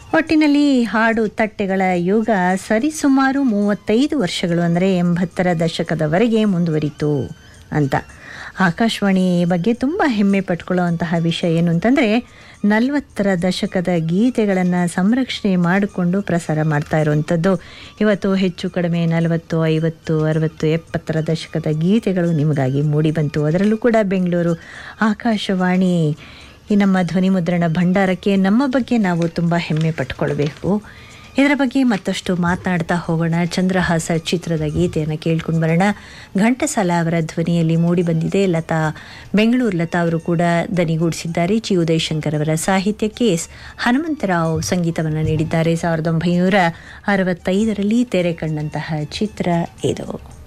ಒಟ್ಟಿನಲ್ಲಿ ಹಾಡು ತಟ್ಟೆಗಳ ಯುಗ ಸರಿಸುಮಾರು ಮೂವತ್ತೈದು ವರ್ಷಗಳು ಅಂದರೆ ಎಂಬತ್ತರ ದಶಕದವರೆಗೆ ಮುಂದುವರಿತು ಅಂತ ಆಕಾಶವಾಣಿ ಬಗ್ಗೆ ತುಂಬ ಹೆಮ್ಮೆ ಪಟ್ಕೊಳ್ಳುವಂತಹ ವಿಷಯ ಏನು ಅಂತಂದರೆ ನಲವತ್ತರ ದಶಕದ ಗೀತೆಗಳನ್ನು ಸಂರಕ್ಷಣೆ ಮಾಡಿಕೊಂಡು ಪ್ರಸಾರ ಮಾಡ್ತಾ ಇರುವಂಥದ್ದು ಇವತ್ತು ಹೆಚ್ಚು ಕಡಿಮೆ ನಲವತ್ತು ಐವತ್ತು ಅರವತ್ತು ಎಪ್ಪತ್ತರ ದಶಕದ ಗೀತೆಗಳು ನಿಮಗಾಗಿ ಮೂಡಿಬಂತು ಅದರಲ್ಲೂ ಕೂಡ ಬೆಂಗಳೂರು ಆಕಾಶವಾಣಿ ಈ ನಮ್ಮ ಧ್ವನಿ ಮುದ್ರಣ ಭಂಡಾರಕ್ಕೆ ನಮ್ಮ ಬಗ್ಗೆ ನಾವು ತುಂಬ ಹೆಮ್ಮೆ ಪಟ್ಕೊಳ್ಬೇಕು ಇದರ ಬಗ್ಗೆ ಮತ್ತಷ್ಟು ಮಾತನಾಡ್ತಾ ಹೋಗೋಣ ಚಂದ್ರಹಾಸ ಚಿತ್ರದ ಗೀತೆಯನ್ನು ಕೇಳ್ಕೊಂಡು ಬರೋಣ ಘಂಟಸಾಲ ಅವರ ಧ್ವನಿಯಲ್ಲಿ ಮೂಡಿ ಬಂದಿದೆ ಲತಾ ಬೆಂಗಳೂರು ಲತಾ ಅವರು ಕೂಡ ದನಿಗೂಡಿಸಿದ್ದಾರೆ ಚಿ ಉದಯಶಂಕರ್ ಅವರ ಸಾಹಿತ್ಯಕ್ಕೆ ಎಸ್ ಹನುಮಂತರಾವ್ ಸಂಗೀತವನ್ನು ನೀಡಿದ್ದಾರೆ ಸಾವಿರದ ಒಂಬೈನೂರ ಅರವತ್ತೈದರಲ್ಲಿ ತೆರೆ ಕಂಡಂತಹ ಚಿತ್ರ ಇದು